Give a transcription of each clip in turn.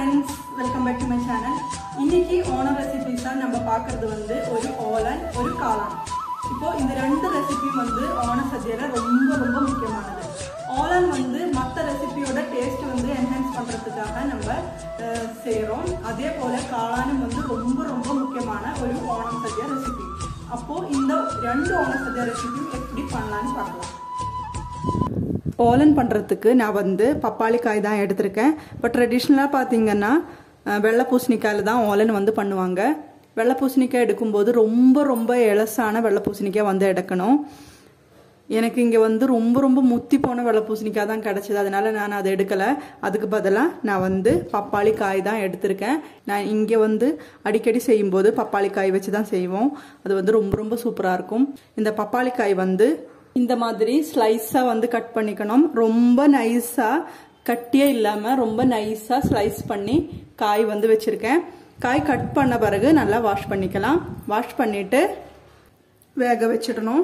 friends welcome back to my channel இன்னைக்கு ஓணம் ரெசிபிஸாக நம்ம பார்க்கறது வந்து ஒரு ஓலன் ஒரு காளான் இப்போ இந்த ரெண்டு ரெசிபியும் வந்து ஓண சദ്യயில ரொம்ப ரொம்ப முக்கியமானது ஓலன் வந்து மற்ற ரெசிபியோட டேஸ்ட் வந்து என்ஹான்ஸ் பண்ணுறதுக்காக நம்ம அஹ், செய்றோம் அதே போல காளானும் வந்து ரொம்ப ரொம்ப முக்கியமான ஒரு ஓணம் சദ്യ ரெசிபி அப்போ இந்த ரெண்டு ஓண சദ്യ ரெசிபியும் எப்படி பண்ணலான்னு பார்க்கலாம் ஓலன் பண்ணுறதுக்கு நான் வந்து பப்பாளி காய் தான் எடுத்திருக்கேன் இப்போ ட்ரெடிஷ்னலாக பார்த்தீங்கன்னா அஹ், வெள்ளை பூசணிக்காயில் தான் ஓலன் வந்து பண்ணுவாங்க வெள்ளை பூசணிக்காய் எடுக்கும்போது ரொம்ப ரொம்ப இலசான வெள்ளை பூசணிக்காய் வந்து எடுக்கணும் எனக்கு இங்கே வந்து ரொம்ப ரொம்ப முத்தி போன வெள்ளை பூசணிக்காய் தான் கிடச்சிது அதனால நான் அதை எடுக்கலை அதுக்கு பதிலாக நான் வந்து பப்பாளி காய் தான் எடுத்திருக்கேன் நான் இங்கே வந்து அடிக்கடி செய்யும்போது பப்பாளி காய் வச்சு தான் செய்வோம் அது வந்து ரொம்ப ரொம்ப சூப்பராக இருக்கும் இந்த பப்பாளி காய் வந்து இந்த மாதிரி ஸ்லைஸாக வந்து கட் பண்ணிக்கணும் ரொம்ப நைஸாக கட்டியே இல்லாமல் ரொம்ப நைஸாக ஸ்லைஸ் பண்ணி காய் வந்து வச்சுருக்கேன் காய் கட் பண்ண பிறகு நல்லா வாஷ் பண்ணிக்கலாம் வாஷ் பண்ணிவிட்டு வேக வச்சிடணும்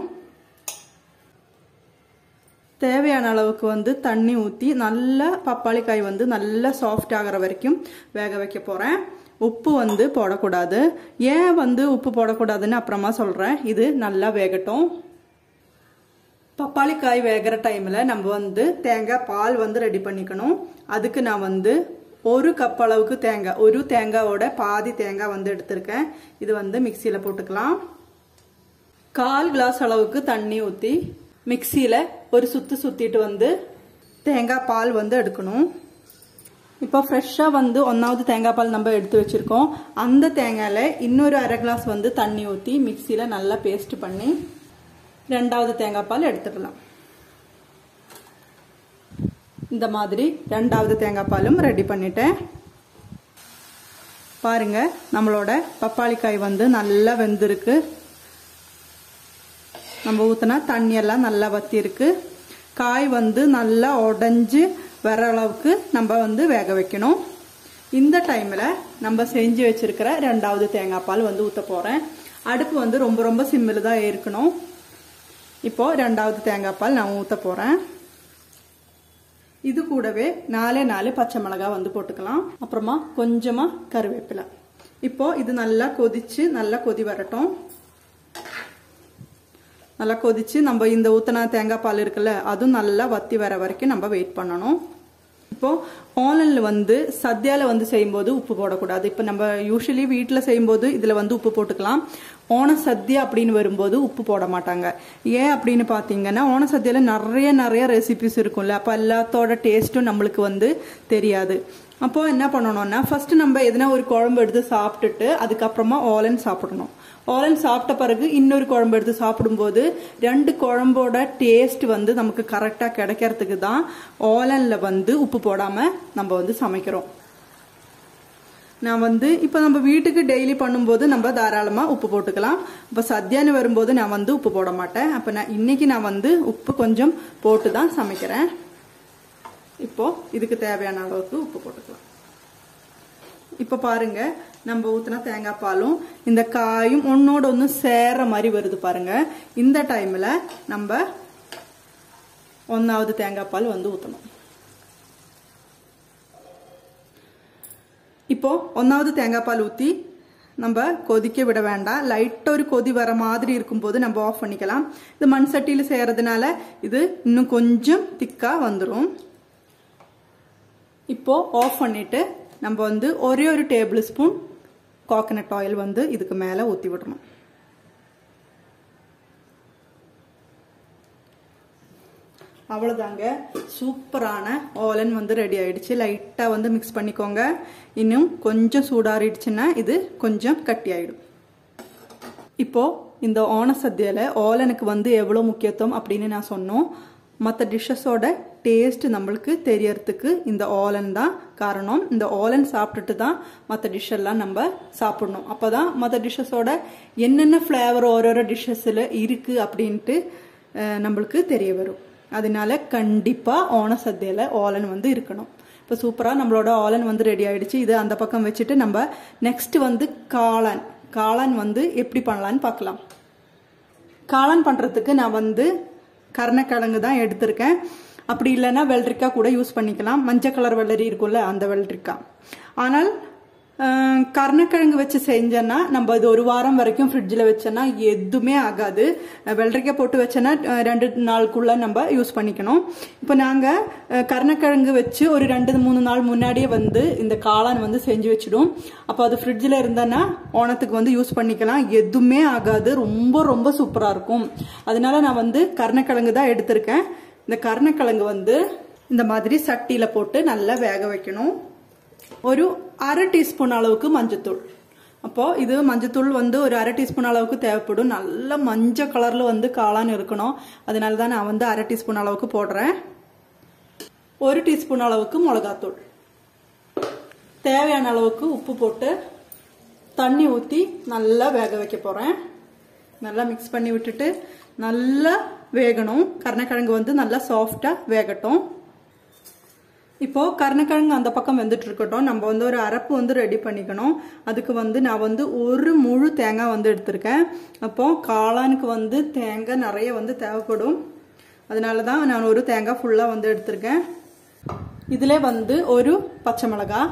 தேவையான அளவுக்கு வந்து தண்ணி ஊற்றி நல்லா பப்பாளி காய் வந்து நல்லா சாஃப்ட் ஆகிற வரைக்கும் வேக வைக்க போகிறேன் உப்பு வந்து போடக்கூடாது ஏன் வந்து உப்பு போடக்கூடாதுன்னு அப்புறமா சொல்கிறேன் இது நல்லா வேகட்டும் பப்பாளி காய் வேகிற டைமில் நம்ம வந்து தேங்காய் பால் வந்து ரெடி பண்ணிக்கணும் அதுக்கு நான் வந்து ஒரு கப் அளவுக்கு தேங்காய் ஒரு தேங்காவோட பாதி தேங்காய் வந்து எடுத்திருக்கேன் இது வந்து மிக்சியில் போட்டுக்கலாம் கால் கிளாஸ் அளவுக்கு தண்ணி ஊற்றி மிக்சியில் ஒரு சுத்து சுற்றிட்டு வந்து தேங்காய் பால் வந்து எடுக்கணும் இப்போ ஃப்ரெஷ்ஷாக வந்து ஒன்றாவது தேங்காய் பால் நம்ம எடுத்து வச்சுருக்கோம் அந்த தேங்காயில் இன்னொரு அரை கிளாஸ் வந்து தண்ணி ஊற்றி மிக்சியில் நல்லா பேஸ்ட் பண்ணி ரெண்டாவது தேங்காய் பால் எடுத்துடலாம் இந்த மாதிரி ரெண்டாவது தேங்காய் பாலும் ரெடி பண்ணிட்டேன் பாருங்க நம்மளோட பப்பாளிக்காய் வந்து நல்லா வெந்திருக்கு நம்ம ஊற்றினா தண்ணியெல்லாம் நல்லா வத்திருக்கு காய் வந்து நல்லா உடஞ்சி வர அளவுக்கு நம்ம வந்து வேக வைக்கணும் இந்த டைமில் நம்ம செஞ்சு வச்சிருக்கிற ரெண்டாவது தேங்காய் பால் வந்து ஊற்ற போகிறேன் அடுப்பு வந்து ரொம்ப ரொம்ப சிம்மில் தான் இருக்கணும் இப்போ ரெண்டாவது தேங்காய் பால் நான் ஊற்ற போகிறேன் இது கூடவே நாலே நாலு பச்சை மிளகாய் வந்து போட்டுக்கலாம் அப்புறமா கொஞ்சமாக கருவேப்பிலை இப்போ இது நல்லா கொதிச்சு நல்லா கொதி வரட்டும் நல்லா கொதிச்சு நம்ம இந்த ஊத்தின தேங்காய் பால் இருக்குல்ல அதுவும் நல்லா வத்தி வர வரைக்கும் நம்ம வெயிட் பண்ணணும் இப்போ ஆன்லைனில் வந்து சத்யாவில் வந்து செய்யும்போது உப்பு போடக்கூடாது இப்போ நம்ம யூஸ்வலி வீட்டில் செய்யும்போது இதில் வந்து உப்பு போட்டுக்கலாம் ஓண சத்யா அப்படின்னு வரும்போது உப்பு போட மாட்டாங்க ஏன் அப்படின்னு பார்த்தீங்கன்னா ஓண சத்யாவில் நிறைய நிறைய ரெசிபிஸ் இருக்கும்ல அப்போ எல்லாத்தோட டேஸ்ட்டும் நம்மளுக்கு வந்து தெரியாது அப்போ என்ன பண்ணணும்னா ஃபர்ஸ்ட் நம்ம எதனா ஒரு குழம்பு எடுத்து சாப்பிட்டுட்டு அதுக்கப்புறமா ஓலன் சாப்பிடணும் ஓலன் சாப்பிட்ட பிறகு இன்னொரு குழம்பு எடுத்து சாப்பிடும்போது ரெண்டு குழம்போட டேஸ்ட் வந்து நமக்கு கரெக்டாக கிடைக்கிறதுக்கு தான் ஓலனில் வந்து உப்பு போடாமல் நம்ம வந்து சமைக்கிறோம் நான் வந்து இப்போ நம்ம வீட்டுக்கு டெய்லி பண்ணும்போது நம்ம தாராளமாக உப்பு போட்டுக்கலாம் இப்போ சத்யான்னு வரும்போது நான் வந்து உப்பு போட மாட்டேன் அப்போ நான் இன்னைக்கு நான் வந்து உப்பு கொஞ்சம் போட்டு தான் சமைக்கிறேன் இப்போ இதுக்கு தேவையான அளவுக்கு உப்பு போட்டுக்கலாம் இப்போ பாருங்க நம்ம ஊற்றின தேங்காய் பாலும் இந்த காயும் ஒன்னோட ஒன்று சேர மாதிரி வருது பாருங்க இந்த டைமில் நம்ம ஒன்றாவது தேங்காய் பால் வந்து ஊற்றணும் இப்போ ஒன்றாவது தேங்காய் பால் ஊற்றி நம்ம கொதிக்க விட வேண்டாம் லைட்டாக ஒரு கொதி வர மாதிரி இருக்கும்போது நம்ம ஆஃப் பண்ணிக்கலாம் இது மண் சட்டியில் செய்கிறதுனால இது இன்னும் கொஞ்சம் திக்காக வந்துடும் இப்போ ஆஃப் பண்ணிட்டு நம்ம வந்து ஒரே ஒரு டேபிள் ஸ்பூன் கோகனட் ஆயில் வந்து இதுக்கு மேலே ஊற்றி விடணும் அவ்வளோதாங்க சூப்பரான ஓலன் வந்து ரெடி ஆயிடுச்சு லைட்டாக வந்து மிக்ஸ் பண்ணிக்கோங்க இன்னும் கொஞ்சம் சூடாறிடுச்சுன்னா இது கொஞ்சம் கட்டி ஆயிடும் இப்போ இந்த ஓண சദ്യயில் ஓலனுக்கு வந்து எவ்வளோ முக்கியத்துவம் அப்படின்னு நான் சொன்னோம் மற்ற டிஷ்ஷஸோட டேஸ்ட் நம்மளுக்கு தெரியறதுக்கு இந்த ஓலன் தான் காரணம் இந்த ஓலன் சாப்பிட்டுட்டு தான் மற்ற டிஷ்ஷெல்லாம் நம்ம சாப்பிடணும் அப்போ தான் மற்ற டிஷ்ஷஸோட என்னென்ன ஃப்ளேவர் ஓரோரோ டிஷ்ஷஸில் இருக்குது அப்படின்ட்டு அஹ், நம்மளுக்கு தெரிய வரும் அதனால கண்டிப்பாக ஓண சദ്യயில் ஓலன் வந்து இருக்கணும் இப்போ சூப்பராக நம்மளோட ஓலன் வந்து ரெடி ஆயிடுச்சு இது அந்த பக்கம் வச்சுட்டு நம்ம நெக்ஸ்ட் வந்து காளான் காளான் வந்து எப்படி பண்ணலான்னு பார்க்கலாம் காளான் பண்ணுறதுக்கு நான் வந்து கருணக்கிழங்கு தான் எடுத்திருக்கேன் அப்படி இல்லைன்னா வெள்ளரிக்காய் கூட யூஸ் பண்ணிக்கலாம் மஞ்சள் கலர் வெள்ளரி இருக்கும்ல அந்த வெள்ளரிக்காய் ஆனால் அஹ், கருணக்கிழங்கு வச்சு செஞ்சேன்னா நம்ம இது ஒரு வாரம் வரைக்கும் ஃப்ரிட்ஜில் வச்சோன்னா எதுவுமே ஆகாது அஹ், வெள்ளரிக்காய் போட்டு வச்சோன்னா அஹ், ரெண்டு நாளுக்குள்ள நம்ம யூஸ் பண்ணிக்கணும் இப்போ நாங்கள் கருணக்கிழங்கு வச்சு ஒரு ரெண்டு மூணு நாள் முன்னாடியே வந்து இந்த காளான் வந்து செஞ்சு வச்சிடும் அப்போ அது ஃப்ரிட்ஜில் இருந்தேன்னா ஓணத்துக்கு வந்து யூஸ் பண்ணிக்கலாம் எதுவுமே ஆகாது ரொம்ப ரொம்ப சூப்பராக இருக்கும் அதனால நான் வந்து கருணக்கிழங்கு தான் எடுத்திருக்கேன் இந்த கருணக்கிழங்கு வந்து இந்த மாதிரி சட்டியில் போட்டு நல்லா வேக வைக்கணும் ஒரு அரை டீஸ்பூன் அளவுக்கு மஞ்சத்தூள் அப்போ இது மஞ்சத்தூள் வந்து ஒரு அரை டீஸ்பூன் அளவுக்கு தேவைப்படும் நல்ல மஞ்சள் கலர்ல வந்து காளான் இருக்கணும் அதனால தான் நான் வந்து அரை டீஸ்பூன் அளவுக்கு போடுறேன் ஒரு டீஸ்பூன் அளவுக்கு மிளகாத்தூள் தேவையான அளவுக்கு உப்பு போட்டு தண்ணி ஊற்றி நல்லா வேக வைக்க போகிறேன் நல்லா மிக்ஸ் பண்ணி விட்டுட்டு நல்லா வேகணும் கருணக்கிழங்கு வந்து நல்லா சாஃப்டாக வேகட்டும் இப்போ கருணக்கிழங்கு அந்த பக்கம் வெந்துட்டு இருக்கட்டும் நம்ம வந்து ஒரு அரப்பு வந்து ரெடி பண்ணிக்கணும் அதுக்கு வந்து நான் வந்து ஒரு முழு தேங்காய் வந்து எடுத்திருக்கேன் அப்போ காளானுக்கு வந்து தேங்காய் நிறைய வந்து தேவைப்படும் அதனால தான் நான் ஒரு தேங்காய் ஃபுல்லாக வந்து எடுத்திருக்கேன் இதில் வந்து ஒரு பச்சை மிளகாய்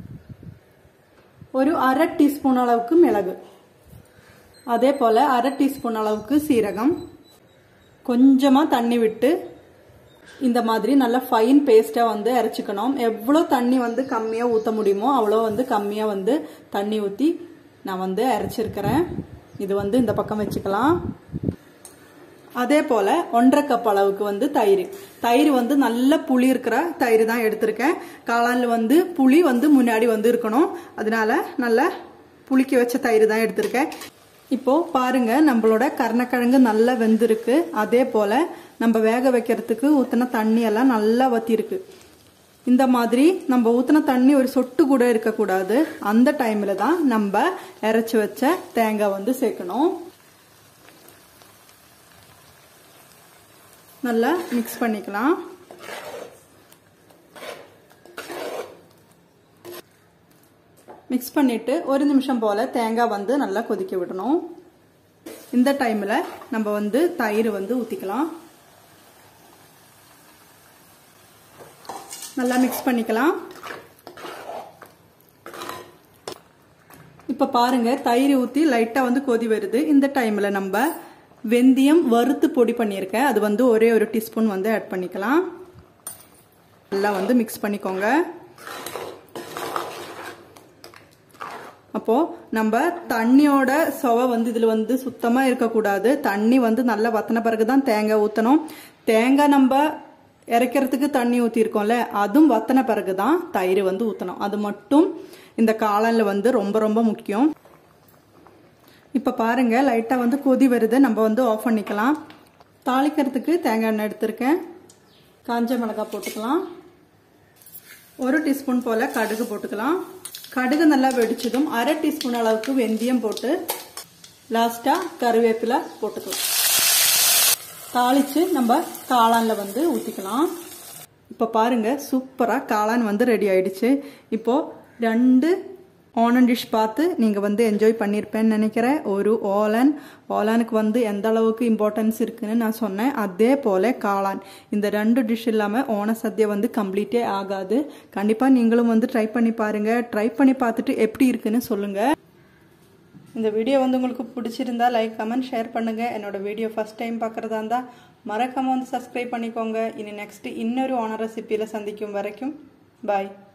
ஒரு அரை டீஸ்பூன் அளவுக்கு மிளகு அதே போல் அரை டீஸ்பூன் அளவுக்கு சீரகம் கொஞ்சமாக தண்ணி விட்டு இந்த மாதிரி நல்லா ஃபைன் பேஸ்ட்டாக வந்து அரைச்சிக்கணும் எவ்வளோ தண்ணி வந்து கம்மியாக ஊற்ற முடியுமோ அவ்வளோ வந்து கம்மியாக வந்து தண்ணி ஊற்றி நான் வந்து அரைச்சிருக்கிறேன் இது வந்து இந்த பக்கம் வச்சுக்கலாம் அதே போல ஒன்றரை கப் அளவுக்கு வந்து தயிர் தயிர் வந்து நல்ல புளி இருக்கிற தயிர் தான் எடுத்திருக்கேன் காளான்ல வந்து புளி வந்து முன்னாடி வந்து இருக்கணும் அதனால நல்லா புளிக்க வச்ச தயிர் தான் எடுத்திருக்கேன் இப்போ பாருங்க நம்மளோட கருணக்கிழங்கு நல்லா வெந்திருக்கு அதே போல நம்ம வேக வைக்கிறதுக்கு ஊத்தின தண்ணி எல்லாம் நல்லா வத்திருக்கு இந்த மாதிரி நம்ம ஊத்தின தண்ணி ஒரு சொட்டு கூட இருக்கக்கூடாது அந்த டைம்ல தான் நம்ம இறைச்சி வச்ச தேங்காய் வந்து சேர்க்கணும் நல்லா மிக்ஸ் பண்ணிக்கலாம் மிக்ஸ் பண்ணிட்டு ஒரு நிமிஷம் போல தேங்காய் வந்து நல்லா கொதிக்க விடணும் இந்த டைம்ல நம்ம வந்து தயிர் வந்து ஊத்திக்கலாம் நல்லா மிக்ஸ் பண்ணிக்கலாம் இப்ப பாருங்க தயிர் ஊத்தி லைட்டா வந்து கொதி வருது இந்த டைம்ல நம்ம வெந்தயம் வறுத்து பொடி பண்ணியிருக்கேன் அது வந்து ஒரே ஒரு டீஸ்பூன் வந்து ஆட் பண்ணிக்கலாம் நல்லா வந்து மிக்ஸ் பண்ணிக்கோங்க அப்போ நம்ம தண்ணியோட சுவை வந்து இதுல வந்து சுத்தமா இருக்கக்கூடாது தண்ணி வந்து நல்லா வத்தின பிறகுதான் தேங்காய் ஊத்தணும் தேங்காய் நம்ம இறைக்கிறதுக்கு தண்ணி ஊற்றிருக்கோம்ல அதுவும் வத்தின பிறகுதான் தயிர் வந்து ஊற்றணும் அது மட்டும் இந்த காளான்ல வந்து ரொம்ப ரொம்ப முக்கியம் இப்போ பாருங்க லைட்டாக வந்து கொதி வருது நம்ம வந்து ஆஃப் பண்ணிக்கலாம் தாளிக்கிறதுக்கு தேங்காய் எண்ணெய் எடுத்திருக்கேன் காஞ்ச மிளகாய் போட்டுக்கலாம் ஒரு டீஸ்பூன் போல் கடுகு போட்டுக்கலாம் கடுகு நல்லா வெடிச்சதும் அரை டீஸ்பூன் அளவுக்கு வெந்தயம் போட்டு லாஸ்ட்டாக கருவேப்பிலை போட்டுக்கலாம் தாளித்து நம்ம காளானில் வந்து ஊற்றிக்கலாம் இப்போ பாருங்க சூப்பராக காளான் வந்து ரெடி ஆயிடுச்சு இப்போது ரெண்டு ஓனன் டிஷ் பார்த்து நீங்கள் வந்து என்ஜாய் பண்ணியிருப்பேன்னு நினைக்கிறேன் ஒரு ஓலன் ஓலானுக்கு வந்து எந்த அளவுக்கு இம்பார்ட்டன்ஸ் இருக்குன்னு நான் சொன்னேன் அதே போல் காளான் இந்த ரெண்டு டிஷ் இல்லாமல் ஓன சத்யா வந்து கம்ப்ளீட்டே ஆகாது கண்டிப்பாக நீங்களும் வந்து ட்ரை பண்ணி பாருங்கள் ட்ரை பண்ணி பார்த்துட்டு எப்படி இருக்குன்னு சொல்லுங்கள் இந்த வீடியோ வந்து உங்களுக்கு பிடிச்சிருந்தா லைக் கமெண்ட் ஷேர் பண்ணுங்கள் என்னோட வீடியோ ஃபஸ்ட் டைம் பார்க்குறதா இருந்தால் மறக்காமல் வந்து சப்ஸ்கிரைப் பண்ணிக்கோங்க இனி நெக்ஸ்ட் இன்னொரு ஓனர் ரெசிப்பியில் சந்திக்கும் வரைக்கும் பாய்